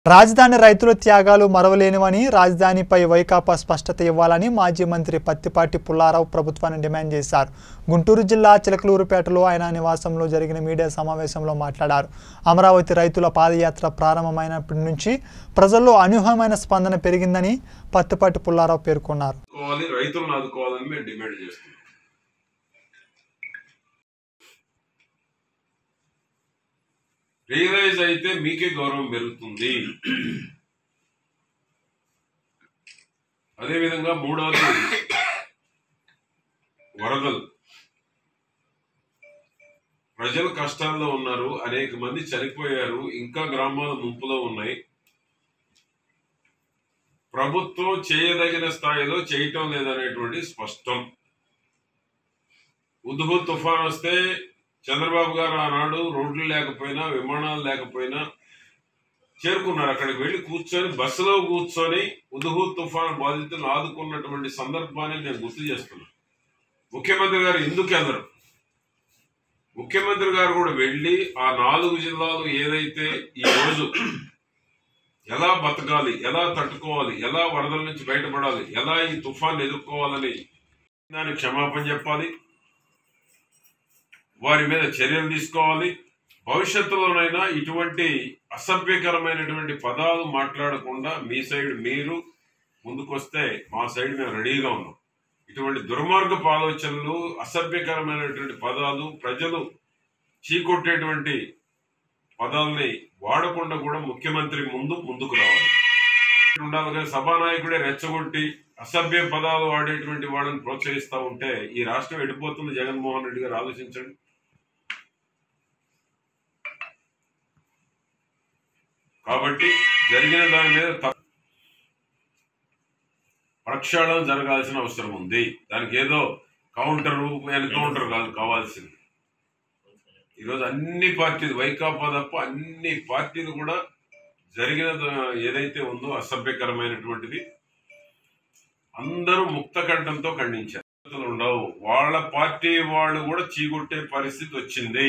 రాజధాని రైతుల త్యాగాలు మరవలేనివని రాజధానిపై వైకాపా స్పష్టత ఇవ్వాలని మాజీ మంత్రి పత్తిపాటి పుల్లారావు ప్రభుత్వాన్ని డిమాండ్ చేశారు గుంటూరు జిల్లా చిలకలూరుపేటలో ఆయన నివాసంలో జరిగిన మీడియా సమావేశంలో మాట్లాడారు అమరావతి రైతుల పాదయాత్ర ప్రారంభమైనప్పటి నుంచి ప్రజల్లో అనూహ్యమైన స్పందన పెరిగిందని పత్తిపాటి పుల్లారావు పేర్కొన్నారు ఆదుకోవాలి రైతులను ఆదుకోవాలని మేము డిమాండ్ చేస్తున్నాం రియలైజ్ అయితే మీకే గౌరవం పెరుగుతుంది అదేవిధంగా మూడవది వరదలు ప్రజలు కష్టాల్లో ఉన్నారు అనేక మంది చనిపోయారు ఇంకా గ్రామాలు ముంపులో ఉన్నాయి ప్రభుత్వం చేయదగిన స్థాయిలో చేయటం లేదనేటువంటి స్పష్టం ఉదుహు తుఫాన్ వస్తే చంద్రబాబు గారు ఆనాడు రోడ్లు లేకపోయినా విమానాలు లేకపోయినా చేరుకున్నారు అక్కడికి వెళ్ళి కూర్చొని బస్సులో కూర్చొని ఉదుహు తుఫాన్ బాధితులను ఆదుకున్నటువంటి సందర్భాన్ని నేను గుర్తు చేస్తున్నాను ముఖ్యమంత్రి గారు ఎందుకు వెళ్ళరు ముఖ్యమంత్రి గారు కూడా వెళ్ళి ఆ నాలుగు జిల్లాలు ఏదైతే ఈ రోజు ఎలా బతకాలి ఎలా తట్టుకోవాలి ఎలా వరదల నుంచి బయటపడాలి ఎలా ఈ తుఫాన్ ఎదుర్కోవాలని దానికి క్షమాపణ చెప్పాలి వారి మీద చర్యలు తీసుకోవాలి భవిష్యత్తులోనైనా ఇటువంటి అసభ్యకరమైనటువంటి పదాలు మాట్లాడకుండా మీ సైడ్ మీరు ముందుకొస్తే మా సైడ్ మేము రెడీగా ఉన్నాం ఇటువంటి దుర్మార్గపు ఆలోచనలు అసభ్యకరమైనటువంటి పదాలు ప్రజలు చీకొట్టేటువంటి పదాలని వాడకుండా కూడా ముఖ్యమంత్రి ముందు ముందుకు రావాలి ఉండాలి కానీ సభానాయకుడే రెచ్చగొట్టి అసభ్య పదాలు వాడేటువంటి వాళ్ళని ప్రోత్సహిస్తా ఉంటే ఈ రాష్ట్రం వెళ్ళిపోతుంది జగన్మోహన్ రెడ్డి గారు ఆలోచించండి కాబట్టి జరిగిన దాని మీద తప్ప- ప్రక్షాళన జరగాల్సిన అవసరం ఉంది దానికి ఏదో కౌంటర్ ఎన్కౌంటర్ కాదు కావాల్సింది ఈరోజు అన్ని పార్టీలు వైకాపా తప్ప అన్ని పార్టీలు కూడా జరిగిన ద- ఏదైతే ఉందో అసభ్యకరమైనటువంటిది అందరూ ముక్త కంఠంతో ఖండించారు ఉండవు వాళ్ళ పార్టీ వాళ్ళు కూడా చీకొట్టే పరిస్థితి వచ్చింది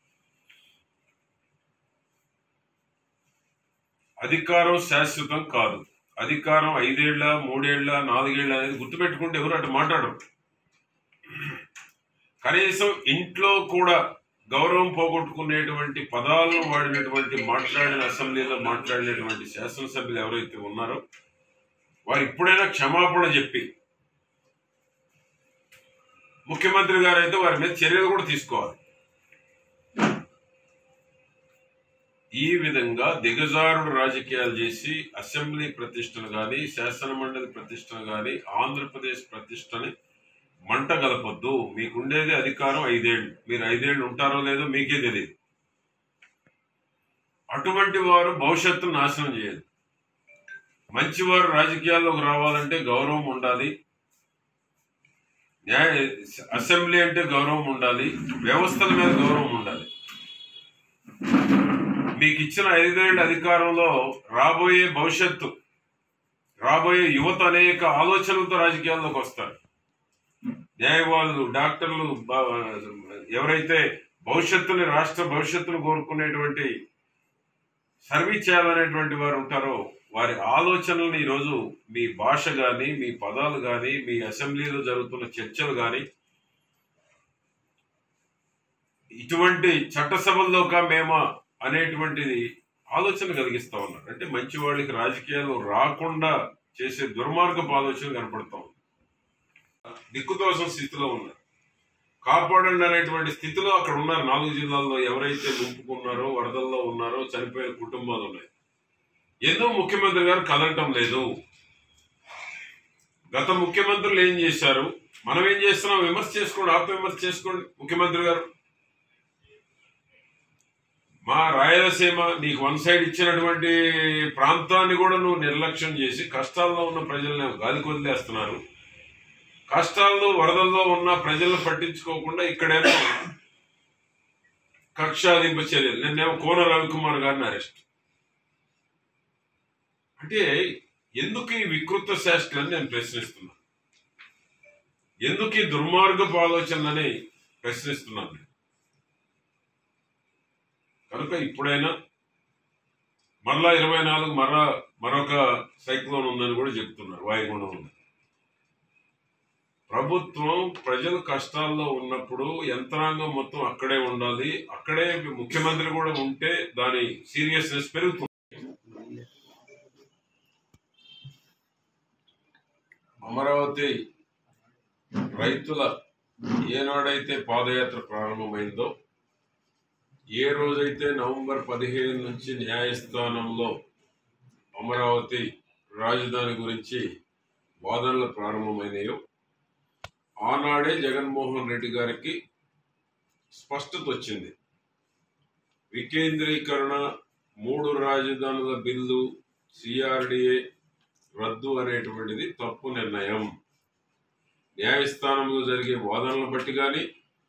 అధికారం శాశ్వతం కాదు అధికారం ఐదేళ్ల మూడేళ్ల నాలుగేళ్ల అనేది గుర్తుపెట్టుకుంటే ఎవరు అటు మాట్లాడరు కనీసం ఇంట్లో కూడా గౌరవం పోగొట్టుకునేటువంటి పదాలను వాడినటువంటి మాట్లాడిన అసెంబ్లీలో మాట్లాడినటువంటి శాసనసభ్యులు ఎవరైతే ఉన్నారో వారు ఇప్పుడైనా క్షమాపణ చెప్పి ముఖ్యమంత్రి గారు అయితే వారి మీద చర్యలు కూడా తీసుకోవాలి ఈ విధంగా దిగజారుడు రాజకీయాలు చేసి అసెంబ్లీ ప్రతిష్టను గాని శాసన మండలి ప్రతిష్టను గాని ఆంధ్రప్రదేశ్ ప్రతిష్టని మంట గలపొద్దు మీకుండేది అధికారం ఐదేళ్లు మీరు ఐదేళ్లు ఉంటారో లేదో మీకే తెలియదు అటువంటి వారు భవిష్యత్తును నాశనం చేయదు మంచివారు రాజకీయాల్లోకి రావాలంటే గౌరవం ఉండాలి న్యాయ అసెంబ్లీ అంటే గౌరవం ఉండాలి వ్యవస్థల మీద గౌరవం ఉండాలి మీకు ఇచ్చిన ఐదేళ్ల అధికారంలో రాబోయే భవిష్యత్తు రాబోయే యువత అనేక ఆలోచనలతో రాజకీయాల్లోకి వస్తారు న్యాయవాదులు డాక్టర్లు బ- ఎవరైతే భవిష్యత్తుని రాష్ట్ర భవిష్యత్తును కోరుకునేటువంటి సర్వీస్ చేయాలనేటువంటి వారు ఉంటారో వారి ఆలోచనలను ఈరోజు మీ భాష కానీ మీ పదాలు కానీ మీ అసెంబ్లీలో జరుగుతున్న చర్చలు కానీ ఇటువంటి చట్టసభల్లోక మేమా అనేటువంటిది ఆలోచన కలిగిస్తా ఉన్నారు అంటే మంచి వాళ్ళకి రాజకీయాలు రాకుండా చేసే దుర్మార్గపు ఆలోచన కనపడతా ఉంది దిక్కుతోసం స్థితిలో ఉన్నారు కాపాడండి అనేటువంటి స్థితిలో అక్కడ ఉన్నారు నాలుగు జిల్లాల్లో ఎవరైతే గుంపుకున్నారో వరదల్లో ఉన్నారో చనిపోయిన కుటుంబాలు ఉన్నాయి ఎందుకు ముఖ్యమంత్రి గారు కదలటం లేదు గత ముఖ్యమంత్రులు ఏం చేశారు మనం ఏం చేస్తున్నాం విమర్శ చేసుకోండి ఆత్మ విమర్శ చేసుకోండి ముఖ్యమంత్రి గారు మా రాయలసీమ నీకు వన్ సైడ్ ఇచ్చినటువంటి ప్రాంతాన్ని కూడా నువ్వు నిర్లక్ష్యం చేసి కష్టాల్లో ఉన్న ప్రజల్ని గాలికి వదిలేస్తున్నారు కష్టాల్లో వరదల్లో ఉన్న ప్రజలను పట్టించుకోకుండా ఇక్కడేమో కక్షాదింపు చర్యలు నిన్నేమో కోన రవికుమార్ గారిని అరెస్ట్ అంటే ఎందుకు ఈ వికృత శాస్త్రాన్ని నేను ప్రశ్నిస్తున్నా ఎందుకు ఈ దుర్మార్గపు ఆలోచనలని ప్రశ్నిస్తున్నాను నేను. కనుక ఇప్పుడైనా మరలా ఇరవై నాలుగు మరలా మరొక సైక్లోన్ ఉందని కూడా చెప్తున్నారు వాయుగుండం ఉంది ప్రభుత్వం ప్రజలు కష్టాల్లో ఉన్నప్పుడు యంత్రాంగం మొత్తం అక్కడే ఉండాలి అక్కడే ముఖ్యమంత్రి కూడా ఉంటే దాని సీరియస్నెస్ పెరుగుతుంది అమరావతి రైతుల ఏనాడైతే పాదయాత్ర ప్రారంభమైందో ఏ రోజైతే నవంబర్ పదిహేను నుంచి న్యాయస్థానంలో అమరావతి రాజధాని గురించి వాదనలు ప్రారంభమైనాయో ఆనాడే జగన్మోహన్ రెడ్డి గారికి స్పష్టత వచ్చింది వికేంద్రీకరణ మూడు రాజధానుల బిల్లు సిఆర్డిఏ రద్దు అనేటువంటిది తప్పు నిర్ణయం న్యాయస్థానంలో జరిగే వాదనలను బట్టి కానీ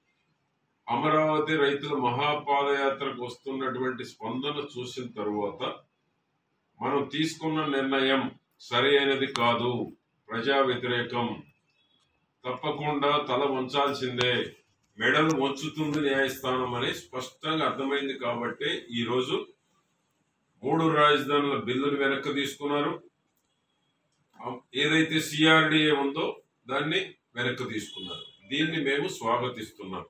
అమరావతి రైతుల మహాపాదయాత్రకు వస్తున్నటువంటి స్పందన చూసిన తరువాత మనం తీసుకున్న నిర్ణయం సరి అయినది కాదు ప్రజా వ్యతిరేకం తప్పకుండా తల వంచాల్సిందే మెడలు వంచుతుంది న్యాయస్థానం అని స్పష్టంగా అర్థమైంది కాబట్టి ఈరోజు మూడు రాజధానుల బిల్లును వెనక్కి తీసుకున్నారు ఏదైతే సిఆర్డిఏ ఉందో దాన్ని వెనక్కి తీసుకున్నారు దీన్ని మేము స్వాగతిస్తున్నాం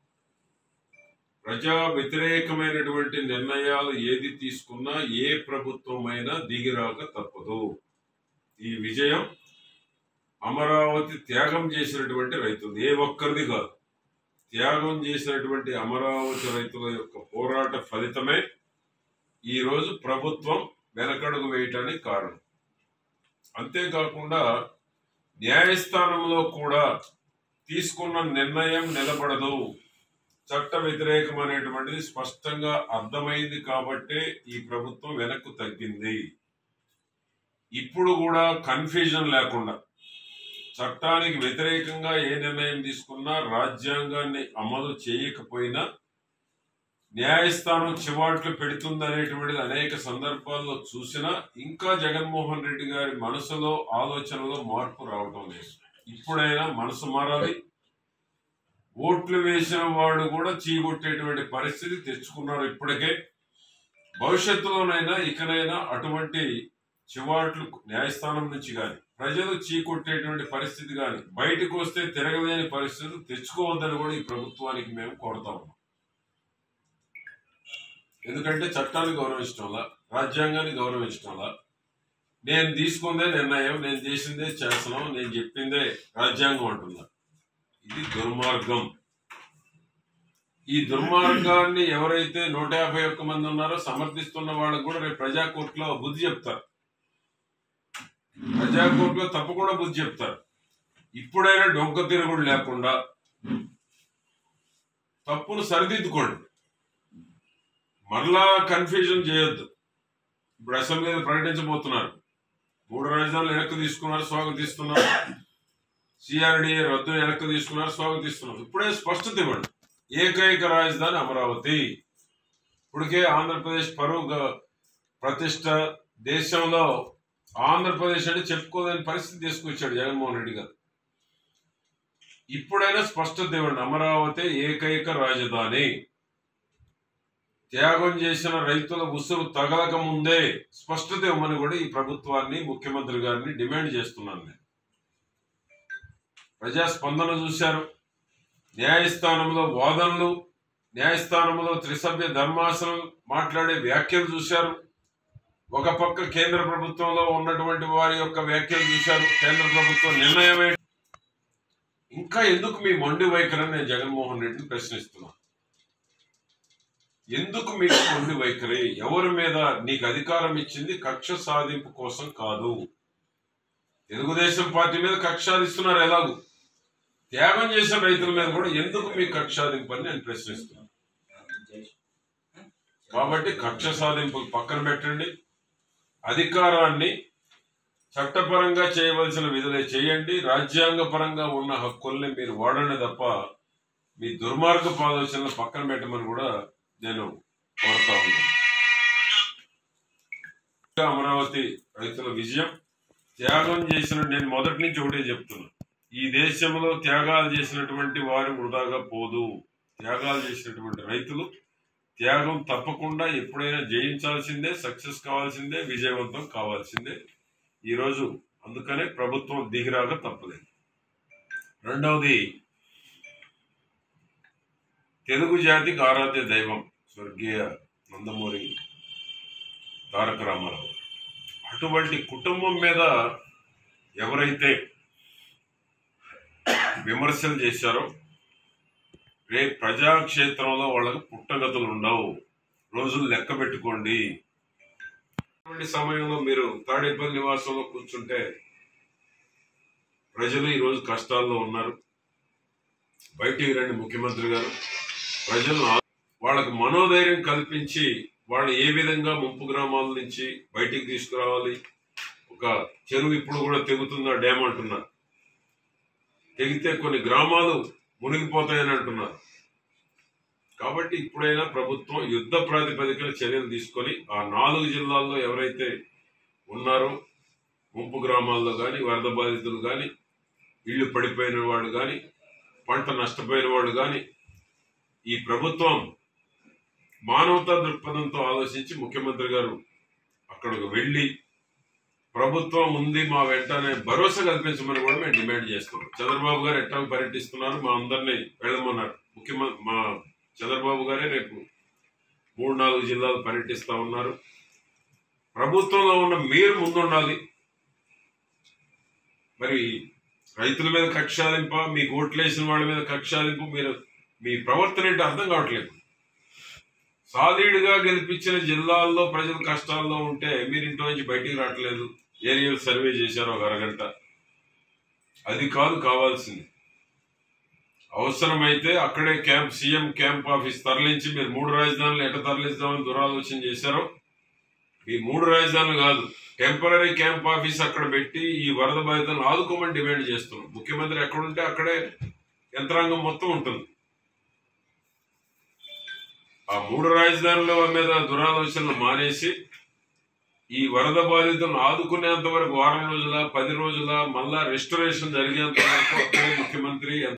ప్రజా వ్యతిరేకమైనటువంటి నిర్ణయాలు ఏది తీసుకున్నా ఏ ప్రభుత్వమైనా దిగిరాక తప్పదు ఈ విజయం అమరావతి త్యాగం చేసినటువంటి రైతులు ఏ ఒక్కరిది కాదు త్యాగం చేసినటువంటి అమరావతి రైతుల యొక్క పోరాట ఫలితమే ఈ రోజు ప్రభుత్వం వెనకడుగు వేయటానికి కారణం అంతేకాకుండా న్యాయస్థానంలో కూడా తీసుకున్న నిర్ణయం నిలబడదు చట్ట వ్యతిరేకం అనేటువంటిది స్పష్టంగా అర్థమైంది కాబట్టే ఈ ప్రభుత్వం వెనక్కు తగ్గింది ఇప్పుడు కూడా కన్ఫ్యూజన్ లేకుండా చట్టానికి వ్యతిరేకంగా ఏ నిర్ణయం తీసుకున్నా రాజ్యాంగాన్ని అమలు చేయకపోయినా న్యాయస్థానం చివాట్లు పెడుతుందనేటువంటిది అనేక సందర్భాల్లో చూసినా ఇంకా జగన్మోహన్ రెడ్డి గారి మనసులో ఆలోచనలో మార్పు రావటం లేదు ఇప్పుడైనా మనసు మారాలి ఓట్లు వేసిన వాడు కూడా చీగొట్టేటువంటి పరిస్థితి తెచ్చుకున్నారు ఇప్పటికే భవిష్యత్తులోనైనా ఇకనైనా అటువంటి చివాట్లు న్యాయస్థానం నుంచి కానీ ప్రజలు చీకొట్టేటువంటి పరిస్థితి కానీ బయటకు వస్తే తిరగలేని పరిస్థితి తెచ్చుకోవద్దని కూడా ఈ ప్రభుత్వానికి మేము కోరుతా ఉన్నాం ఎందుకంటే చట్టాన్ని గౌరవించడంలా రాజ్యాంగాన్ని గౌరవించడంలా నేను తీసుకుందే నిర్ణయం నేను చేసిందే చేస్తున్నాం నేను చెప్పిందే రాజ్యాంగం అంటున్నా ఇది దుర్మార్గం ఈ దుర్మార్గాన్ని ఎవరైతే నూట యాభై ఒక్క మంది ఉన్నారో సమర్థిస్తున్న వాళ్ళకు కూడా రేపు ప్రజా కోర్టులో బుద్ధి చెప్తారు ప్రజా కోర్టులో తప్పకుండా బుద్ధి చెప్తారు ఇప్పుడైనా డొంక తిరుగుడు లేకుండా తప్పును సరిదిద్దుకోండి మరలా కన్ఫ్యూజన్ చేయొద్దు ఇప్పుడు అసెంబ్లీలో ప్రకటించబోతున్నారు మూడు రాజధానులు వెనక్కి తీసుకున్నారు స్వాగతిస్తున్నారు సిఆర్డిఏ రద్దు వెనక్కి తీసుకున్నారు స్వాగతిస్తున్నారు ఇప్పుడే స్పష్టత ఇవ్వండి ఏకైక రాజధాని అమరావతి ఇప్పటికే ఆంధ్రప్రదేశ్ పరువు గ- ప్రతిష్ట దేశంలో ఆంధ్రప్రదేశ్ అంటే చెప్పుకోలేని పరిస్థితి తీసుకొచ్చాడు జగన్మోహన్ రెడ్డి గారు ఇప్పుడైనా స్పష్టత ఇవ్వండి అమరావతి ఏకైక రాజధాని త్యాగం చేసిన రైతుల ఉసురు తగలక ముందే స్పష్టత ఇవ్వమని కూడా ఈ ప్రభుత్వాన్ని ముఖ్యమంత్రి గారిని డిమాండ్ చేస్తున్నాను నేను ప్రజా స్పందన చూశారు న్యాయస్థానంలో వాదనలు న్యాయస్థానంలో త్రిసభ్య ధర్మాసనం మాట్లాడే వ్యాఖ్యలు చూశారు ఒక పక్క కేంద్ర ప్రభుత్వంలో ఉన్నటువంటి వారి యొక్క వ్యాఖ్యలు చూశారు కేంద్ర ప్రభుత్వం నిర్ణయం ఏంటి? ఇంకా ఎందుకు మీ మొండి వైఖరిని నేను జగన్మోహన్ రెడ్డిని ప్రశ్నిస్తున్నాను ఎందుకు మీకు మొండి వైఖరి ఎవరి మీద నీకు అధికారం ఇచ్చింది కక్ష సాధింపు కోసం కాదు తెలుగుదేశం పార్టీ మీద కక్ష సాధిస్తున్నారు ఎలాగూ త్యాగం చేసిన రైతుల మీద కూడా ఎందుకు మీ కక్ష సాధింపు అని నేను ప్రశ్నిస్తున్నాను కాబట్టి కక్ష సాధింపు పక్కన పెట్టండి అధికారాన్ని చట్టపరంగా చేయవలసిన విధులే చేయండి రాజ్యాంగ పరంగా ఉన్న హక్కుల్ని మీరు వాడండి తప్ప మీ దుర్మార్గపు ఆలోచనలు పక్కన పెట్టమని కూడా నేను కోరుతా ఉన్నాను ఇంకా అమరావతి రైతుల విజయం త్యాగం చేసిన నేను మొదటి నుంచి ఒకటే చెప్తున్నా ఈ దేశంలో త్యాగాలు చేసినటువంటి వారు వృధాగా పోదు త్యాగాలు చేసినటువంటి రైతులు త్యాగం తప్పకుండా ఎప్పుడైనా జయించాల్సిందే సక్సెస్ కావాల్సిందే విజయవంతం కావాల్సిందే ఈరోజు అందుకనే ప్రభుత్వం దిగిరాక తప్పలేదు రెండవది తెలుగు జాతికి ఆరాధ్య దైవం స్వర్గీయ నందమూరి తారక రామారావు అటువంటి కుటుంబం మీద ఎవరైతే విమర్శలు చేశారో రేపు ప్రజాక్షేత్రంలో వాళ్ళకు పుట్టగతులు ఉండవు రోజులు లెక్క పెట్టుకోండి అటువంటి సమయంలో మీరు తాడేపల్లి నివాసంలో కూర్చుంటే ప్రజలు ఈరోజు కష్టాల్లో ఉన్నారు బయటికి రండి ముఖ్యమంత్రి గారు ప్రజలను ఆ- వాళ్ళకు మనోధైర్యం కల్పించి వాళ్ళు ఏ విధంగా ముంపు గ్రామాల నుంచి బయటికి తీసుకురావాలి ఒక చెరువు ఇప్పుడు కూడా తెగుతుందా డ్యామ్ అంటున్నారు తెగితే కొన్ని గ్రామాలు మునిగిపోతాయని అంటున్నారు కాబట్టి ఇప్పుడైనా ప్రభుత్వం యుద్ధ ప్రాతిపదికన చర్యలు తీసుకొని ఆ నాలుగు జిల్లాల్లో ఎవరైతే ఉన్నారో ముంపు గ్రామాల్లో కానీ వరద బాధితులు కానీ ఇళ్ళు పడిపోయిన వాళ్ళు కానీ పంట నష్టపోయిన వాళ్ళు కానీ ఈ ప్రభుత్వం మానవతా దృక్పథంతో ఆలోచించి ముఖ్యమంత్రి గారు అక్కడికి వెళ్ళి ప్రభుత్వం ఉంది మా వెంట అనే భరోసా కల్పించమని కూడా మేము డిమాండ్ చేస్తున్నాం చంద్రబాబు గారు ఎట్టా పర్యటిస్తున్నారు మా అందరినీ వెళ్ళమన్నారు ముఖ్యమంత్రి మా చంద్రబాబు గారే రేపు మూడు నాలుగు జిల్లాలు పర్యటిస్తా ఉన్నారు ప్రభుత్వంలో ఉన్న మీరు ముందుండాలి మరి రైతుల మీద కక్షాలింప మీకు ఓట్లేసిన వాళ్ళ మీద కక్షాలింపు మీరు మీ ప్రవర్తన ఏంటో అర్థం కావట్లేదు సాలీడ్గా గెలిపించిన జిల్లాల్లో ప్రజలు కష్టాల్లో ఉంటే మీరు ఇంట్లో నుంచి బయటికి రావట్లేదు ఏరియల్ సర్వే చేశారు ఒక అరగంట అది కాదు కావాల్సింది అవసరమైతే అక్కడే క్యాంప్ సీఎం క్యాంప్ ఆఫీస్ తరలించి మీరు మూడు రాజధానులు ఎట తరలిస్తామని దురాలోచన చేశారో ఈ మూడు రాజధానులు కాదు టెంపరీ క్యాంప్ ఆఫీస్ అక్కడ పెట్టి ఈ వరద బాధితులను ఆదుకోమని డిమాండ్ చేస్తున్నాం ముఖ్యమంత్రి ఎక్కడుంటే అక్కడే యంత్రాంగం మొత్తం ఉంటుంది ఆ మూడు రాజధానుల మీద దురాలోచనలు మానేసి ఈ వరద బాధితులను ఆదుకునేంత వరకు వారం రోజుల పది రోజుల మళ్ళా రెస్టరేషన్ జరిగేంత వరకు అక్కడే ముఖ్యమంత్రి